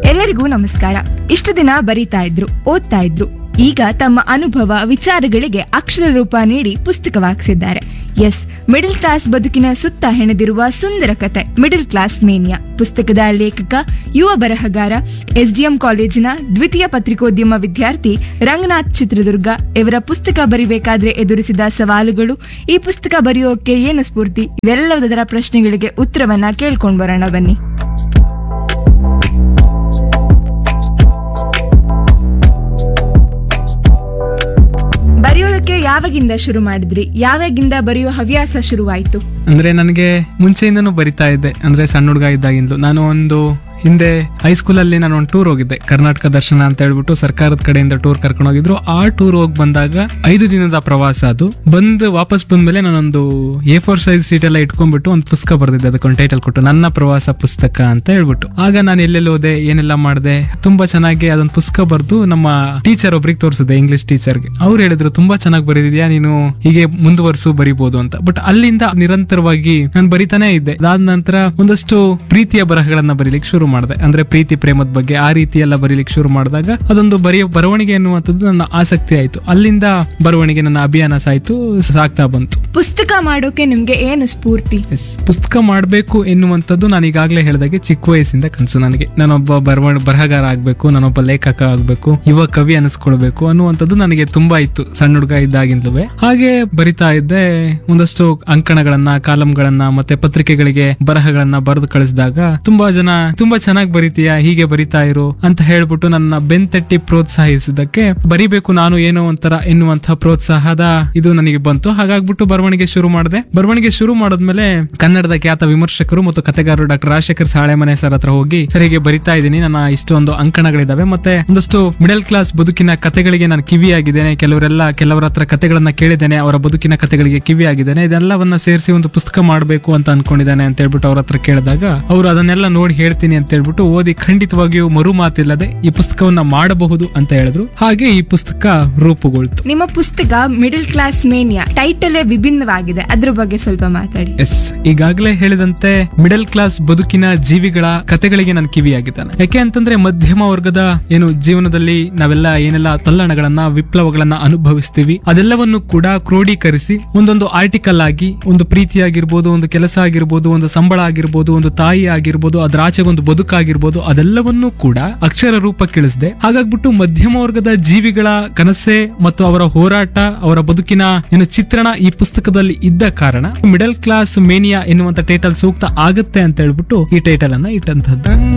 ಎಲ್ಲರಿಗೂ ನಮಸ್ಕಾರ ಇಷ್ಟು ದಿನ ಬರೀತಾ ಇದ್ರು ಓದ್ತಾ ಇದ್ರು ಈಗ ತಮ್ಮ ಅನುಭವ ವಿಚಾರಗಳಿಗೆ ಅಕ್ಷರ ರೂಪ ನೀಡಿ ಪುಸ್ತಕವಾಗ್ಸಿದ್ದಾರೆ ಎಸ್ ಮಿಡಲ್ ಕ್ಲಾಸ್ ಬದುಕಿನ ಸುತ್ತ ಹೆಣೆದಿರುವ ಸುಂದರ ಕತೆ ಮಿಡಲ್ ಕ್ಲಾಸ್ ಮೇನಿಯಾ ಪುಸ್ತಕದ ಲೇಖಕ ಯುವ ಬರಹಗಾರ ಎಸ್ಡಿಎಂ ಕಾಲೇಜಿನ ದ್ವಿತೀಯ ಪತ್ರಿಕೋದ್ಯಮ ವಿದ್ಯಾರ್ಥಿ ರಂಗನಾಥ್ ಚಿತ್ರದುರ್ಗ ಇವರ ಪುಸ್ತಕ ಬರಿಬೇಕಾದ್ರೆ ಎದುರಿಸಿದ ಸವಾಲುಗಳು ಈ ಪುಸ್ತಕ ಬರೆಯೋಕೆ ಏನು ಸ್ಫೂರ್ತಿ ಇವೆಲ್ಲದರ ಪ್ರಶ್ನೆಗಳಿಗೆ ಉತ್ತರವನ್ನ ಕೇಳ್ಕೊಂಡ್ ಬರೋಣ ಬನ್ನಿ ಬರೆಯೋದಕ್ಕೆ ಯಾವಾಗಿಂದ ಶುರು ಮಾಡಿದ್ರಿ ಯಾವಾಗಿಂದ ಬರೆಯೋ ಹವ್ಯಾಸ ಶುರುವಾಯ್ತು ಅಂದ್ರೆ ನನಗೆ ಮುಂಚೆಯಿಂದನೂ ಬರಿತಾ ಇದ್ದೆ ಅಂದ್ರೆ ಸಣ್ಣ ಹುಡುಗ ಇದ್ದಾಗಿಂದಲೂ ನಾನು ಒಂದು ಹಿಂದೆ ಹೈಸ್ಕೂಲಲ್ಲಿ ನಾನು ಒಂದು ಟೂರ್ ಹೋಗಿದ್ದೆ ಕರ್ನಾಟಕ ದರ್ಶನ ಅಂತ ಹೇಳ್ಬಿಟ್ಟು ಸರ್ಕಾರದ ಕಡೆಯಿಂದ ಟೂರ್ ಕರ್ಕೊಂಡು ಹೋಗಿದ್ರು ಆ ಟೂರ್ ಹೋಗಿ ಬಂದಾಗ ಐದು ದಿನದ ಪ್ರವಾಸ ಅದು ಬಂದು ವಾಪಸ್ ಬಂದ್ಮೇಲೆ ನಾನೊಂದು ಎ ಫೋರ್ ಸೈಜ್ ಸೀಟ್ ಎಲ್ಲ ಇಟ್ಕೊಂಡ್ಬಿಟ್ಟು ಒಂದು ಪುಸ್ತಕ ಬರೆದಿದ್ದೆ ಅದಕ್ಕೊಂದು ಟೈಟಲ್ ಕೊಟ್ಟು ನನ್ನ ಪ್ರವಾಸ ಪುಸ್ತಕ ಅಂತ ಹೇಳ್ಬಿಟ್ಟು ಆಗ ನಾನು ಎಲ್ಲೆಲ್ಲಿ ಹೋದೆ ಏನೆಲ್ಲ ಮಾಡಿದೆ ತುಂಬಾ ಚೆನ್ನಾಗಿ ಅದೊಂದು ಪುಸ್ತಕ ಬರೆದು ನಮ್ಮ ಟೀಚರ್ ಒಬ್ರಿಗೆ ತೋರಿಸಿದೆ ಇಂಗ್ಲಿಷ್ ಟೀಚರ್ಗೆ ಅವ್ರು ಹೇಳಿದ್ರು ತುಂಬಾ ಚೆನ್ನಾಗಿ ಬರೆದಿದ್ಯಾ ನೀನು ಹೀಗೆ ಮುಂದುವರ್ಸು ಬರಿಬಹುದು ಅಂತ ಬಟ್ ಅಲ್ಲಿಂದ ನಿರಂತರವಾಗಿ ನಾನು ಬರಿತಾನೆ ಇದ್ದೆ ಅದಾದ ನಂತರ ಒಂದಷ್ಟು ಪ್ರೀತಿಯ ಬರಹಗಳನ್ನ ಬರೀಲಿಕ್ಕೆ ಶುರು ಮಾಡಿದೆ ಅಂದ್ರೆ ಪ್ರೀತಿ ಪ್ರೇಮದ ಬಗ್ಗೆ ಆ ರೀತಿ ಎಲ್ಲ ಬರೀಲಿಕ್ಕೆ ಶುರು ಮಾಡಿದಾಗ ಅದೊಂದು ಬರೆಯ ಬರವಣಿಗೆ ಅನ್ನುವಂಥದ್ದು ನನ್ನ ಆಸಕ್ತಿ ಆಯ್ತು ಅಲ್ಲಿಂದ ಬರವಣಿಗೆ ನನ್ನ ಅಭಿಯಾನ ಸಾಯ್ತು ಸಾಗ್ತಾ ಬಂತು ಪುಸ್ತಕ ಮಾಡೋಕೆ ನಿಮ್ಗೆ ಏನು ಸ್ಫೂರ್ತಿ ಎಸ್ ಪುಸ್ತಕ ಮಾಡಬೇಕು ಎನ್ನುವಂಥದ್ದು ನಾನು ಈಗಾಗಲೇ ಹೇಳಿದಾಗೆ ಚಿಕ್ಕ ವಯಸ್ಸಿಂದ ಕನಸು ನನಗೆ ನಾನೊಬ್ಬ ಬರವ ಬರಹಗಾರ ಆಗಬೇಕು ನಾನೊಬ್ಬ ಲೇಖಕ ಆಗಬೇಕು ಯುವ ಕವಿ ಅನಿಸ್ಕೊಳ್ಬೇಕು ಅನ್ನುವಂಥದ್ದು ನನಗೆ ತುಂಬಾ ಇತ್ತು ಸಣ್ಣ ಹುಡುಗ ಇದ್ದಾಗಿಂದಲೂ ಹಾಗೆ ಬರಿತಾ ಇದ್ದೆ ಒಂದಷ್ಟು ಅಂಕಣಗಳನ್ನ ಕಾಲಂಗಳನ್ನ ಮತ್ತೆ ಪತ್ರಿಕೆಗಳಿಗೆ ಬರಹಗಳನ್ನ ಬರೆದು ಕಳಿಸಿದಾಗ ತುಂಬಾ ಜನ ತುಂಬಾ ಚೆನ್ನಾಗಿ ಬರಿತೀಯಾ ಹೀಗೆ ಬರಿತಾ ಇರು ಅಂತ ಹೇಳ್ಬಿಟ್ಟು ನನ್ನ ಬೆನ್ತಟ್ಟಿ ಪ್ರೋತ್ಸಾಹಿಸಿದ್ದಕ್ಕೆ ಬರಿಬೇಕು ನಾನು ಏನೋ ಒಂಥರ ಎನ್ನುವಂತಹ ಪ್ರೋತ್ಸಾಹದ ಇದು ನನಗೆ ಬಂತು ಹಾಗಾಗ್ಬಿಟ್ಟು ಬರವಣಿಗೆ ಶುರು ಮಾಡಿದೆ ಬರವಣಿಗೆ ಶುರು ಮಾಡಿದ್ಮೇಲೆ ಕನ್ನಡದ ಖ್ಯಾತ ವಿಮರ್ಶಕರು ಮತ್ತು ಕಥೆಗಾರರು ಡಾಕ್ಟರ್ ರಾಜಶೇಖರ್ ಸಾಳೆಮನೆ ಸರ್ ಹತ್ರ ಹೋಗಿ ಸರ್ ಹೀಗೆ ಬರಿತಾ ಇದ್ದೀನಿ ನನ್ನ ಇಷ್ಟೊಂದು ಅಂಕಣಗಳಿದಾವೆ ಮತ್ತೆ ಒಂದಷ್ಟು ಮಿಡಲ್ ಕ್ಲಾಸ್ ಬದುಕಿನ ಕಥೆಗಳಿಗೆ ನಾನು ಕಿವಿಯಾಗಿದ್ದೇನೆ ಕೆಲವರೆಲ್ಲ ಕೆಲವರ ಹತ್ರ ಕಥೆಗಳನ್ನ ಕೇಳಿದ್ದೇನೆ ಅವರ ಬದುಕಿನ ಕಥೆಗಳಿಗೆ ಕಿವಿಯಾಗಿದ್ದೇನೆ ಇದೆಲ್ಲವನ್ನ ಸೇರಿಸಿ ಒಂದು ಪುಸ್ತಕ ಮಾಡಬೇಕು ಅಂತ ಅನ್ಕೊಂಡಿದ್ದಾನೆ ಅಂತ ಹೇಳ್ಬಿಟ್ಟು ಅವ್ರ ಹತ್ರ ಕೇಳಿದಾಗ ಅವರು ಅದನ್ನೆಲ್ಲ ನೋಡಿ ಹೇಳ್ತೀನಿ ಅಂತ ಹೇಳ್ಬಿಟ್ಟು ಓದಿ ಖಂಡಿತವಾಗಿಯೂ ಮರು ಮಾತಿಲ್ಲದೆ ಈ ಪುಸ್ತಕವನ್ನ ಮಾಡಬಹುದು ಅಂತ ಹೇಳಿದ್ರು ಹಾಗೆ ಈ ಪುಸ್ತಕ ರೂಪುಗೊಳ್ತು ನಿಮ್ಮ ಪುಸ್ತಕ ಮಿಡಲ್ ಕ್ಲಾಸ್ ಮೇನಿಯಾ ಟೈಟಲೇ ವಿಭಿನ್ನವಾಗಿದೆ ಅದ್ರ ಬಗ್ಗೆ ಸ್ವಲ್ಪ ಮಾತಾಡಿ ಎಸ್ ಈಗಾಗಲೇ ಹೇಳಿದಂತೆ ಮಿಡಲ್ ಕ್ಲಾಸ್ ಬದುಕಿನ ಜೀವಿಗಳ ಕತೆಗಳಿಗೆ ನಾನು ಕಿವಿಯಾಗಿದ್ದಾನೆ ಯಾಕೆ ಅಂತಂದ್ರೆ ಮಧ್ಯಮ ವರ್ಗದ ಏನು ಜೀವನದಲ್ಲಿ ನಾವೆಲ್ಲ ಏನೆಲ್ಲ ತಲ್ಲಣಗಳನ್ನ ವಿಪ್ಲವಗಳನ್ನ ಅನುಭವಿಸ್ತೀವಿ ಅದೆಲ್ಲವನ್ನು ಕೂಡ ಕ್ರೋಢೀಕರಿಸಿ ಒಂದೊಂದು ಆರ್ಟಿಕಲ್ ಆಗಿ ಒಂದು ಪ್ರೀತಿ ಆಗಿರ್ಬೋದು ಒಂದು ಕೆಲಸ ಆಗಿರ್ಬೋದು ಒಂದು ಸಂಬಳ ಆಗಿರ್ಬೋದು ಒಂದು ತಾಯಿ ಆಗಿರ್ಬೋದು ಅದ್ರ ಆಚೆ ಒಂದು ಬದುಕಾಗಿರ್ಬೋದು ಅದೆಲ್ಲವನ್ನೂ ಕೂಡ ಅಕ್ಷರ ರೂಪಕ್ಕಿಳಿಸಿದೆ ಹಾಗಾಗ್ಬಿಟ್ಟು ಮಧ್ಯಮ ವರ್ಗದ ಜೀವಿಗಳ ಕನಸೆ ಮತ್ತು ಅವರ ಹೋರಾಟ ಅವರ ಬದುಕಿನ ಏನು ಚಿತ್ರಣ ಈ ಪುಸ್ತಕದಲ್ಲಿ ಇದ್ದ ಕಾರಣ ಮಿಡಲ್ ಕ್ಲಾಸ್ ಮೇನಿಯಾ ಎನ್ನುವಂತ ಟೈಟಲ್ ಸೂಕ್ತ ಆಗುತ್ತೆ ಅಂತ ಹೇಳ್ಬಿಟ್ಟು ಈ ಟೈಟಲ್ ಅನ್ನ ಇಟ್ಟಂತದ್ದು